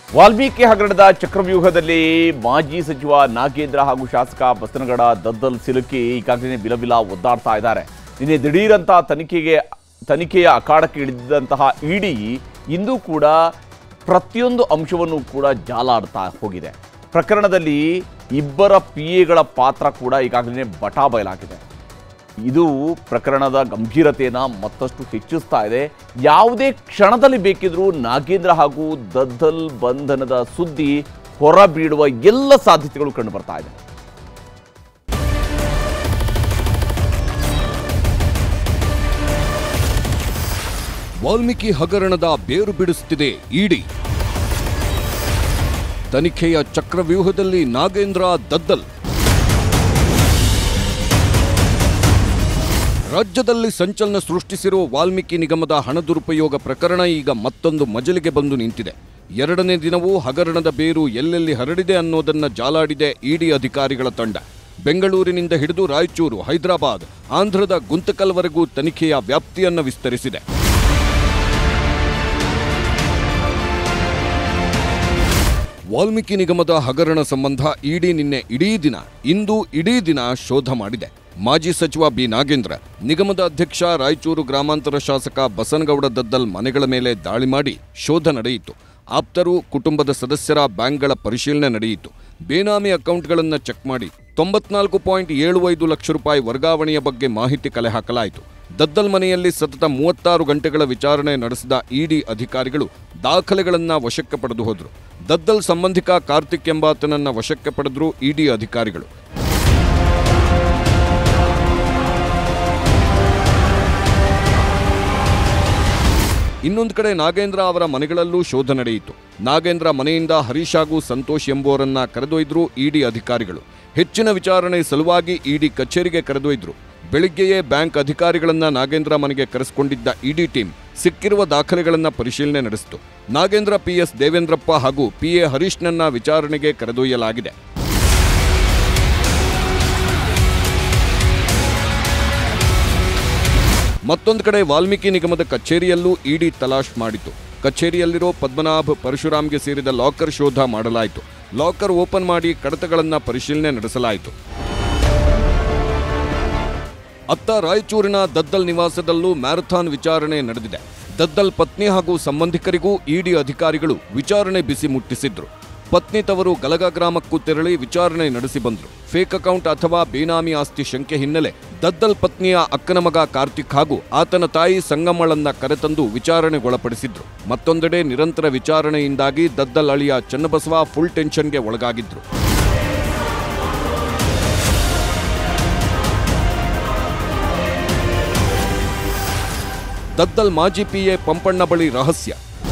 ವಾಲ್ಮೀಕಿ ಹಗರಣದ ಚಕ್ರವ್ಯೂಹದಲ್ಲಿ ಮಾಜಿ ಸಚಿವ ನಾಗೇಂದ್ರ ಹಾಗೂ ಶಾಸಕ ಬಸನಗಡ ದದ್ದಲ್ ಸಿಲುಕಿ ಈಗಾಗಲೇ ಬಿಲಬಿಲ ಒದ್ದಾಡ್ತಾ ಇದ್ದಾರೆ ನಿನ್ನೆ ದಿಢೀರಂತ ತನಿಖೆಗೆ ತನಿಖೆಯ ಅಖಾಡಕ್ಕೆ ಇಳಿದಂತಹ ಇಡಿ ಇಂದು ಕೂಡ ಪ್ರತಿಯೊಂದು ಅಂಶವನ್ನು ಕೂಡ ಜಾಲಾಡ್ತಾ ಹೋಗಿದೆ ಪ್ರಕರಣದಲ್ಲಿ ಇಬ್ಬರ ಪಿ ಎಗಳ ಪಾತ್ರ ಕೂಡ ಈಗಾಗಲೇ ಬಟಾ ಬಯಲಾಗಿದೆ ಇದು ಪ್ರಕರಣದ ಗಂಭೀರತೆಯನ್ನು ಮತ್ತಷ್ಟು ಹೆಚ್ಚಿಸ್ತಾ ಇದೆ ಯಾವುದೇ ಕ್ಷಣದಲ್ಲಿ ಬೇಕಿದ್ರೂ ನಾಗೇಂದ್ರ ಹಾಗೂ ದದ್ದಲ್ ಬಂಧನದ ಸುದ್ದಿ ಹೊರಬೀಳುವ ಎಲ್ಲ ಸಾಧ್ಯತೆಗಳು ಕಂಡು ಬರ್ತಾ ಇದೆ ವಾಲ್ಮೀಕಿ ಹಗರಣದ ಬೇರು ಬಿಡಿಸುತ್ತಿದೆ ಇಡಿ ತನಿಖೆಯ ಚಕ್ರವ್ಯೂಹದಲ್ಲಿ ನಾಗೇಂದ್ರ ದದ್ದಲ್ ರಾಜ್ಯದಲ್ಲಿ ಸಂಚಲನ ಸೃಷ್ಟಿಸಿರುವ ವಾಲ್ಮೀಕಿ ನಿಗಮದ ಹಣ ದುರುಪಯೋಗ ಪ್ರಕರಣ ಈಗ ಮತ್ತೊಂದು ಮಜಲಿಗೆ ಬಂದು ನಿಂತಿದೆ ಎರಡನೇ ದಿನವೂ ಹಗರಣದ ಬೇರು ಎಲ್ಲೆಲ್ಲಿ ಹರಡಿದೆ ಅನ್ನೋದನ್ನ ಜಾಲಾಡಿದೆ ಇಡಿ ಅಧಿಕಾರಿಗಳ ತಂಡ ಬೆಂಗಳೂರಿನಿಂದ ಹಿಡಿದು ರಾಯಚೂರು ಹೈದರಾಬಾದ್ ಆಂಧ್ರದ ಗುಂತಕಲ್ವರೆಗೂ ತನಿಖೆಯ ವ್ಯಾಪ್ತಿಯನ್ನು ವಿಸ್ತರಿಸಿದೆ ವಾಲ್ಮೀಕಿ ನಿಗಮದ ಹಗರಣ ಸಂಬಂಧ ಇಡಿ ನಿನ್ನೆ ಇಡೀ ದಿನ ಇಂದು ಇಡೀ ದಿನ ಶೋಧ ಮಾಡಿದೆ ಮಾಜಿ ಸಚಿವ ಬಿ ನಾಗೇಂದ್ರ ನಿಗಮದ ಅಧ್ಯಕ್ಷ ರಾಯಚೂರು ಗ್ರಾಮಾಂತರ ಶಾಸಕ ಬಸನಗೌಡ ದದ್ದಲ್ ಮನೆಗಳ ಮೇಲೆ ದಾಳಿ ಮಾಡಿ ಶೋಧ ನಡೆಯಿತು ಆಪ್ತರು ಕುಟುಂಬದ ಸದಸ್ಯರ ಬ್ಯಾಂಕ್ಗಳ ಪರಿಶೀಲನೆ ನಡೆಯಿತು ಬೇನಾಮಿ ಅಕೌಂಟ್ಗಳನ್ನು ಚೆಕ್ ಮಾಡಿ ತೊಂಬತ್ನಾಲ್ಕು ಪಾಯಿಂಟ್ ಏಳು ಐದು ಲಕ್ಷ ರೂಪಾಯಿ ವರ್ಗಾವಣೆಯ ಬಗ್ಗೆ ಮಾಹಿತಿ ಕಲೆ ಹಾಕಲಾಯಿತು ದದ್ದಲ್ ಮನೆಯಲ್ಲಿ ಸತತ ಮೂವತ್ತಾರು ಗಂಟೆಗಳ ವಿಚಾರಣೆ ನಡೆಸಿದ ಇಡಿ ಅಧಿಕಾರಿಗಳು ದಾಖಲೆಗಳನ್ನ ವಶಕ್ಕೆ ಪಡೆದು ಹೋದ್ರು ದದ್ದಲ್ ಸಂಬಂಧಿಕ ಕಾರ್ತಿಕ್ ಎಂಬಾತನನ್ನ ವಶಕ್ಕೆ ಪಡೆದ್ರು ಇಡಿ ಅಧಿಕಾರಿಗಳು ಇನ್ನೊಂದು ಕಡೆ ನಾಗೇಂದ್ರ ಅವರ ಮನೆಗಳಲ್ಲೂ ಶೋಧ ನಡೆಯಿತು ನಾಗೇಂದ್ರ ಮನೆಯಿಂದ ಹರೀಶ್ ಹಾಗೂ ಸಂತೋಷ್ ಎಂಬುವರನ್ನ ಕರೆದೊಯ್ದ್ರು ಇಡಿ ಅಧಿಕಾರಿಗಳು ಹೆಚ್ಚಿನ ವಿಚಾರಣೆ ಸಲುವಾಗಿ ಇಡಿ ಕಚೇರಿಗೆ ಕರೆದೊಯ್ದ್ರು ಬೆಳಿಗ್ಗೆಯೇ ಬ್ಯಾಂಕ್ ಅಧಿಕಾರಿಗಳನ್ನ ನಾಗೇಂದ್ರ ಮನೆಗೆ ಕರೆಸಿಕೊಂಡಿದ್ದ ಇಡಿ ಟೀಮ್ ಸಿಕ್ಕಿರುವ ದಾಖಲೆಗಳನ್ನ ಪರಿಶೀಲನೆ ನಡೆಸಿತು ನಾಗೇಂದ್ರ ಪಿಎಸ್ ದೇವೇಂದ್ರಪ್ಪ ಹಾಗೂ ಪಿಎ ಹರೀಶ್ನನ್ನ ವಿಚಾರಣೆಗೆ ಕರೆದೊಯ್ಯಲಾಗಿದೆ ಮತ್ತೊಂದು ಕಡೆ ವಾಲ್ಮೀಕಿ ನಿಗಮದ ಕಚೇರಿಯಲ್ಲೂ ಇಡಿ ತಲಾಶ್ ಮಾಡಿತು ಕಚೇರಿಯಲ್ಲಿರೋ ಪದ್ಮನಾಭ್ ಪರಶುರಾಮ್ಗೆ ಸೇರಿದ ಲಾಕರ್ ಶೋಧ ಮಾಡಲಾಯಿತು ಲಾಕರ್ ಓಪನ್ ಮಾಡಿ ಕಡತಗಳನ್ನ ಪರಿಶೀಲನೆ ನಡೆಸಲಾಯಿತು ಅತ್ತ ರಾಯಚೂರಿನ ದದ್ದಲ್ ನಿವಾಸದಲ್ಲೂ ಮ್ಯಾರಥಾನ್ ವಿಚಾರಣೆ ನಡೆದಿದೆ ದದ್ದಲ್ ಪತ್ನಿ ಹಾಗೂ ಸಂಬಂಧಿಕರಿಗೂ ಇಡಿ ಅಧಿಕಾರಿಗಳು ವಿಚಾರಣೆ ಬಿಸಿ ಮುಟ್ಟಿಸಿದ್ರು ಪತ್ನಿ ತವರು ಗಲಗ ಗ್ರಾಮಕ್ಕೂ ತೆರಳಿ ವಿಚಾರಣೆ ನಡೆಸಿ ಬಂದ್ರು ಫೇಕ್ ಅಕೌಂಟ್ ಅಥವಾ ಬೇನಾಮಿ ಆಸ್ತಿ ಶಂಕೆ ಹಿನ್ನೆಲೆ ದದ್ದಲ್ ಪತ್ನಿಯ ಅಕ್ಕನ ಮಗ ಕಾರ್ತಿಕ್ ಹಾಗೂ ಆತನ ತಾಯಿ ಸಂಗಮ್ಮಳನ್ನ ಕರೆತಂದು ವಿಚಾರಣೆಗೊಳಪಡಿಸಿದ್ರು ಮತ್ತೊಂದೆಡೆ ನಿರಂತರ ವಿಚಾರಣೆಯಿಂದಾಗಿ ದದ್ದಲ್ ಅಳಿಯ ಚನ್ನಬಸವ ಫುಲ್ ಟೆನ್ಷನ್ಗೆ ಒಳಗಾಗಿದ್ರು ದದ್ದಲ್ ಮಾಜಿ ಪಿಎ ಪಂಪಣ್ಣ ಬಳಿ ರಹಸ್ಯ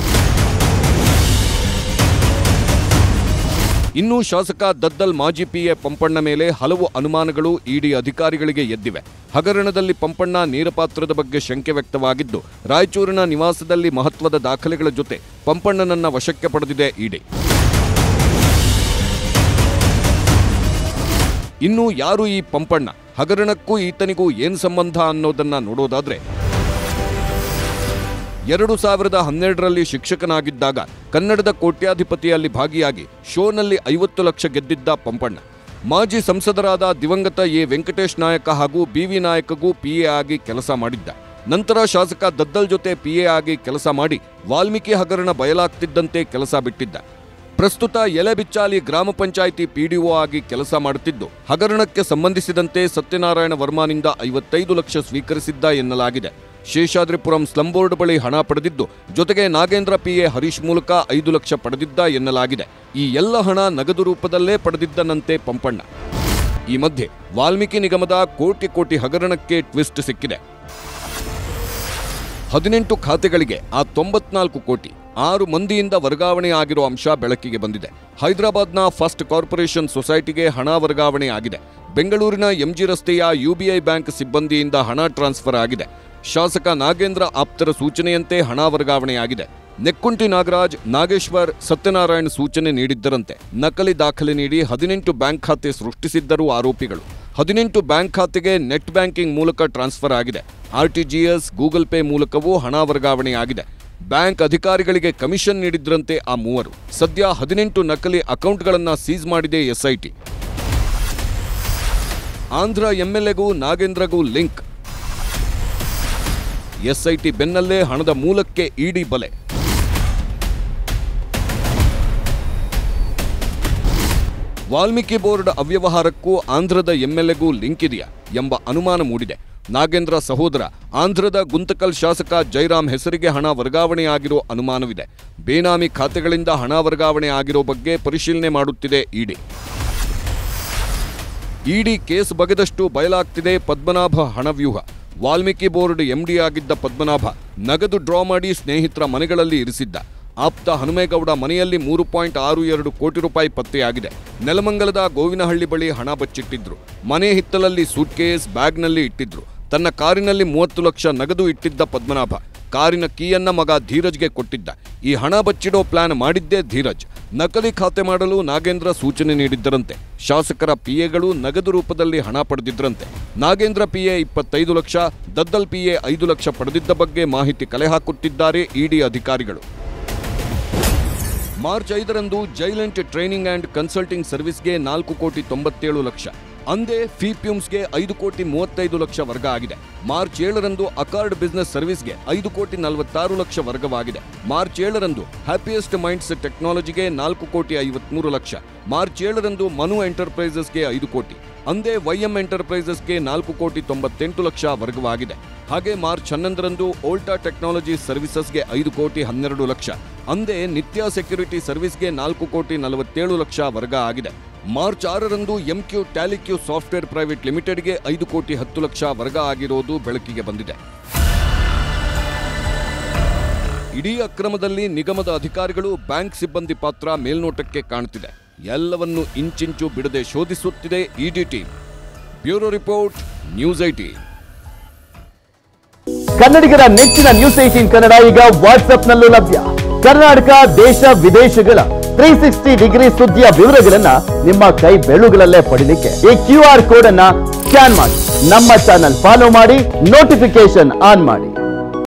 ಇನ್ನು ಶಾಸಕ ದದ್ದಲ್ ಮಾಜಿ ಪಿಎ ಪಂಪಣ್ಣ ಮೇಲೆ ಹಲವು ಅನುಮಾನಗಳು ಇಡಿ ಅಧಿಕಾರಿಗಳಿಗೆ ಎದ್ದಿವೆ ಹಗರಣದಲ್ಲಿ ಪಂಪಣ್ಣ ನೇರಪಾತ್ರದ ಬಗ್ಗೆ ಶಂಕೆ ವ್ಯಕ್ತವಾಗಿದ್ದು ರಾಯಚೂರಿನ ನಿವಾಸದಲ್ಲಿ ಮಹತ್ವದ ದಾಖಲೆಗಳ ಜೊತೆ ಪಂಪಣ್ಣನನ್ನ ವಶಕ್ಕೆ ಪಡೆದಿದೆ ಇಡಿ ಇನ್ನು ಯಾರು ಈ ಪಂಪಣ್ಣ ಹಗರಣಕ್ಕೂ ಈತನಿಗೂ ಏನ್ ಸಂಬಂಧ ಅನ್ನೋದನ್ನ ನೋಡೋದಾದ್ರೆ ಎರಡು ಸಾವಿರದ ಹನ್ನೆರಡರಲ್ಲಿ ಶಿಕ್ಷಕನಾಗಿದ್ದಾಗ ಕನ್ನಡದ ಕೋಟ್ಯಾಧಿಪತಿಯಲ್ಲಿ ಭಾಗಿಯಾಗಿ ಶೋನಲ್ಲಿ ಐವತ್ತು ಲಕ್ಷ ಗೆದ್ದಿದ್ದ ಪಂಪಣ್ಣ ಮಾಜಿ ಸಂಸದರಾದ ದಿವಂಗತ ಎ ವೆಂಕಟೇಶ್ ನಾಯಕ ಹಾಗೂ ಬಿವಿ ನಾಯಕಗೂ ಪಿಎ ಆಗಿ ಕೆಲಸ ಮಾಡಿದ್ದ ನಂತರ ಶಾಸಕ ದದ್ದಲ್ ಜೊತೆ ಪಿಎ ಆಗಿ ಕೆಲಸ ಮಾಡಿ ವಾಲ್ಮೀಕಿ ಹಗರಣ ಬಯಲಾಗ್ತಿದ್ದಂತೆ ಕೆಲಸ ಬಿಟ್ಟಿದ್ದ ಪ್ರಸ್ತುತ ಎಲೆಬಿಚ್ಚಾಲಿ ಗ್ರಾಮ ಪಂಚಾಯಿತಿ ಪಿಡಿಒ ಆಗಿ ಕೆಲಸ ಮಾಡುತ್ತಿದ್ದು ಹಗರಣಕ್ಕೆ ಸಂಬಂಧಿಸಿದಂತೆ ಸತ್ಯನಾರಾಯಣ ವರ್ಮಾನಿಂದ ಐವತ್ತೈದು ಲಕ್ಷ ಸ್ವೀಕರಿಸಿದ್ದ ಎನ್ನಲಾಗಿದೆ ಶೇಷಾದ್ರಿಪುರಂ ಸ್ಲಂ ಬೋರ್ಡ್ ಬಳಿ ಹಣ ಪಡೆದಿದ್ದು ಜೊತೆಗೆ ನಾಗೇಂದ್ರ ಪಿಎ ಹರೀಶ್ ಮೂಲಕ ಐದು ಲಕ್ಷ ಪಡೆದಿದ್ದ ಎನ್ನಲಾಗಿದೆ ಈ ಎಲ್ಲ ಹಣ ನಗದು ರೂಪದಲ್ಲೇ ಪಡೆದಿದ್ದನಂತೆ ಪಂಪಣ್ಣ ಈ ಮಧ್ಯೆ ವಾಲ್ಮೀಕಿ ನಿಗಮದ ಕೋಟಿ ಕೋಟಿ ಹಗರಣಕ್ಕೆ ಟ್ವಿಸ್ಟ್ ಸಿಕ್ಕಿದೆ ಹದಿನೆಂಟು ಖಾತೆಗಳಿಗೆ ಆ ತೊಂಬತ್ನಾಲ್ಕು ಕೋಟಿ ಆರು ಮಂದಿಯಿಂದ ವರ್ಗಾವಣೆ ಆಗಿರೋ ಅಂಶ ಬೆಳಕಿಗೆ ಬಂದಿದೆ ಹೈದರಾಬಾದ್ನ ಫಸ್ಟ್ ಕಾರ್ಪೊರೇಷನ್ ಸೊಸೈಟಿಗೆ ಹಣ ವರ್ಗಾವಣೆ ಆಗಿದೆ ಬೆಂಗಳೂರಿನ ಎಂಜಿ ರಸ್ತೆಯ ಯುಬಿಐ ಬ್ಯಾಂಕ್ ಸಿಬ್ಬಂದಿಯಿಂದ ಹಣ ಟ್ರಾನ್ಸ್ಫರ್ ಆಗಿದೆ ಶಾಸಕ ನಾಗೇಂದ್ರ ಆಪ್ತರ ಸೂಚನೆಯಂತೆ ಹಣ ವರ್ಗಾವಣೆಯಾಗಿದೆ ನೆಕ್ಕುಂಟಿ ನಾಗರಾಜ್ ನಾಗೇಶ್ವರ್ ಸತ್ಯನಾರಾಯಣ್ ಸೂಚನೆ ನೀಡಿದ್ದರಂತೆ ನಕಲಿ ದಾಖಲೆ ನೀಡಿ ಹದಿನೆಂಟು ಬ್ಯಾಂಕ್ ಖಾತೆ ಸೃಷ್ಟಿಸಿದ್ದರು ಆರೋಪಿಗಳು ಹದಿನೆಂಟು ಬ್ಯಾಂಕ್ ಖಾತೆಗೆ ನೆಟ್ ಬ್ಯಾಂಕಿಂಗ್ ಮೂಲಕ ಟ್ರಾನ್ಸ್ಫರ್ ಆಗಿದೆ ಆರ್ಟಿಜಿಎಸ್ ಗೂಗಲ್ ಪೇ ಮೂಲಕವೂ ಹಣ ವರ್ಗಾವಣೆಯಾಗಿದೆ ಬ್ಯಾಂಕ್ ಅಧಿಕಾರಿಗಳಿಗೆ ಕಮಿಷನ್ ನೀಡಿದ್ರಂತೆ ಆ ಮೂವರು ಸದ್ಯ ಹದಿನೆಂಟು ನಕಲಿ ಅಕೌಂಟ್ಗಳನ್ನ ಸೀಸ್ ಮಾಡಿದೆ ಎಸ್ಐಟಿ ಆಂಧ್ರ ಎಂಎಲ್ಎಗೂ ನಾಗೇಂದ್ರಗೂ ಲಿಂಕ್ ಎಸ್ಐಟಿ ಬೆನ್ನಲ್ಲೇ ಹಣದ ಮೂಲಕ್ಕೆ ಇಡಿ ಬಲೆ ವಾಲ್ಮೀಕಿ ಬೋರ್ಡ್ ಅವ್ಯವಹಾರಕ್ಕೂ ಆಂಧ್ರದ ಎಂಎಲ್ಎಗೂ ಲಿಂಕ್ ಇದೆಯಾ ಎಂಬ ಅನುಮಾನ ಮೂಡಿದೆ ನಾಗೇಂದ್ರ ಸಹೋದರ ಆಂಧ್ರದ ಗುಂತಕಲ್ ಶಾಸಕ ಜೈರಾಮ್ ಹೆಸರಿಗೆ ಹಣ ವರ್ಗಾವಣೆಯಾಗಿರೋ ಅನುಮಾನವಿದೆ ಬೇನಾಮಿ ಖಾತೆಗಳಿಂದ ಹಣ ವರ್ಗಾವಣೆ ಆಗಿರೋ ಬಗ್ಗೆ ಪರಿಶೀಲನೆ ಮಾಡುತ್ತಿದೆ ಇಡಿ ಇಡಿ ಕೇಸ್ ಬಗೆದಷ್ಟು ಬಯಲಾಗ್ತಿದೆ ಪದ್ಮನಾಭ ಹಣವ್ಯೂಹ ವಾಲ್ಮೀಕಿ ಬೋರ್ಡ್ ಎಂಡಿ ಆಗಿದ್ದ ಪದ್ಮನಾಭ ನಗದು ಡ್ರಾ ಮಾಡಿ ಸ್ನೇಹಿತರ ಮನೆಗಳಲ್ಲಿ ಇರಿಸಿದ್ದ ಆಪ್ತ ಹನುಮೇಗೌಡ ಮನೆಯಲ್ಲಿ ಮೂರು ಪಾಯಿಂಟ್ ಆರು ಎರಡು ಕೋಟಿ ರೂಪಾಯಿ ಪತ್ತೆಯಾಗಿದೆ ನೆಲಮಂಗಲದ ಗೋವಿನಹಳ್ಳಿ ಬಳಿ ಹಣ ಬಚ್ಚಿಟ್ಟಿದ್ರು ಮನೆ ಹಿತ್ತಲಲ್ಲಿ ಸೂಟ್ಕೇಸ್ ಬ್ಯಾಗ್ನಲ್ಲಿ ಇಟ್ಟಿದ್ರು ತನ್ನ ಕಾರಿನಲ್ಲಿ ಮೂವತ್ತು ಲಕ್ಷ ನಗದು ಇಟ್ಟಿದ್ದ ಪದ್ಮನಾಭ ಕಾರಿನ ಕೀಯನ್ನ ಮಗ ಧೀರಜ್ಗೆ ಕೊಟ್ಟಿದ್ದ ಈ ಹಣ ಬಚ್ಚಿಡೋ ಪ್ಲಾನ್ ಮಾಡಿದ್ದೇ ಧೀರಜ್ ನಕಲಿ ಖಾತೆ ಮಾಡಲು ನಾಗೇಂದ್ರ ಸೂಚನೆ ನೀಡಿದ್ದರಂತೆ ಶಾಸಕರ ಪಿಎಗಳು ನಗದು ರೂಪದಲ್ಲಿ ಹಣ ಪಡೆದಿದ್ರಂತೆ ನಾಗೇಂದ್ರ ಪಿಎ ಇಪ್ಪತ್ತೈದು ಲಕ್ಷ ದದ್ದಲ್ ಪಿಎ ಐದು ಲಕ್ಷ ಪಡೆದಿದ್ದ ಬಗ್ಗೆ ಮಾಹಿತಿ ಕಲೆ ಹಾಕುತ್ತಿದ್ದಾರೆ ಇಡಿ ಅಧಿಕಾರಿಗಳು ಮಾರ್ಚ್ ಐದರಂದು ಜೈಲೆಂಟ್ ಟ್ರೈನಿಂಗ್ ಅಂಡ್ ಕನ್ಸಲ್ಟಿಂಗ್ ಸರ್ವಿಸ್ಗೆ ನಾಲ್ಕು ಕೋಟಿ ತೊಂಬತ್ತೇಳು ಲಕ್ಷ ಅಂದೇ ಫಿಪ್ಯೂಮ್ಸ್ಗೆ ಐದು ಕೋಟಿ ಮೂವತ್ತೈದು ಲಕ್ಷ ವರ್ಗ ಆಗಿದೆ ಮಾರ್ಚ್ ಏಳರಂದು ಅಕಾರ್ಡ್ ಬಿಸಿನೆಸ್ ಸರ್ವಿಸ್ಗೆ ಐದು ಕೋಟಿ ನಲವತ್ತಾರು ಲಕ್ಷ ವರ್ಗವಾಗಿದೆ ಮಾರ್ಚ್ ಏಳರಂದು ಹ್ಯಾಪಿಯೆಸ್ಟ್ ಮೈಂಡ್ಸ್ ಟೆಕ್ನಾಲಜಿಗೆ ನಾಲ್ಕು ಕೋಟಿ ಐವತ್ಮೂರು ಲಕ್ಷ ಮಾರ್ಚ್ ಏಳರಂದು ಮನು ಎಂಟರ್ಪ್ರೈಸಸ್ಗೆ ಐದು ಕೋಟಿ ಅಂದೇ ವೈಎಂ ಎಂಟರ್ಪ್ರೈಸಸ್ಗೆ ನಾಲ್ಕು ಕೋಟಿ ತೊಂಬತ್ತೆಂಟು ಲಕ್ಷ ವರ್ಗವಾಗಿದೆ ಹಾಗೆ ಮಾರ್ಚ್ ಹನ್ನೊಂದರಂದು ಓಲ್ಟಾ ಟೆಕ್ನಾಲಜಿ ಸರ್ವಿಸಸ್ಗೆ ಐದು ಕೋಟಿ ಹನ್ನೆರಡು ಲಕ್ಷ ಅಂದೇ ನಿತ್ಯ ಸೆಕ್ಯೂರಿಟಿ ಸರ್ವಿಸ್ಗೆ ನಾಲ್ಕು ಕೋಟಿ ನಲವತ್ತೇಳು ಲಕ್ಷ ವರ್ಗ ಆಗಿದೆ ಮಾರ್ಚ್ ಆರರಂದು ಎಂಕ್ಯೂ ಟ್ಯಾಲಿಕ್ಯೂ ಸಾಫ್ಟ್ವೇರ್ ಪ್ರೈವೇಟ್ ಲಿಮಿಟೆಡ್ಗೆ ಐದು ಕೋಟಿ ಹತ್ತು ಲಕ್ಷ ವರ್ಗ ಆಗಿರೋದು ಬೆಳಕಿಗೆ ಬಂದಿದೆ ಇಡೀ ಅಕ್ರಮದಲ್ಲಿ ನಿಗಮದ ಅಧಿಕಾರಿಗಳು ಬ್ಯಾಂಕ್ ಸಿಬ್ಬಂದಿ ಪಾತ್ರ ಮೇಲ್ನೋಟಕ್ಕೆ ಕಾಣುತ್ತಿದೆ ಎಲ್ಲವನ್ನು ಇಂಚಿಂಚು ಬಿಡದೆ ಶೋಧಿಸುತ್ತಿದೆ ED team bureau report news IT ಕನ್ನಡಿಗರ ನೆಚ್ಚಿನ ನ್ಯೂಸ್ ಏಟೀನ್ ಕನ್ನಡ ಈಗ ವಾಟ್ಸ್ಆಪ್ನಲ್ಲೂ ಲಭ್ಯ ಕರ್ನಾಟಕ ದೇಶ ವಿದೇಶಗಳ ತ್ರೀ ಸಿಕ್ಸ್ಟಿ ಡಿಗ್ರಿ ಸುದ್ದಿಯ ವಿವರಗಳನ್ನ ನಿಮ್ಮ ಕೈ ಬೆಳುಗಳಲ್ಲೇ ಪಡಿಲಿಕ್ಕೆ ಈ ಕ್ಯೂ ಆರ್ ಕೋಡ್ ಅನ್ನ ಸ್ಕ್ಯಾನ್ ಮಾಡಿ ನಮ್ಮ ಚಾನಲ್ ಫಾಲೋ ಮಾಡಿ ನೋಟಿಫಿಕೇಶನ್ ಆನ್ ಮಾಡಿ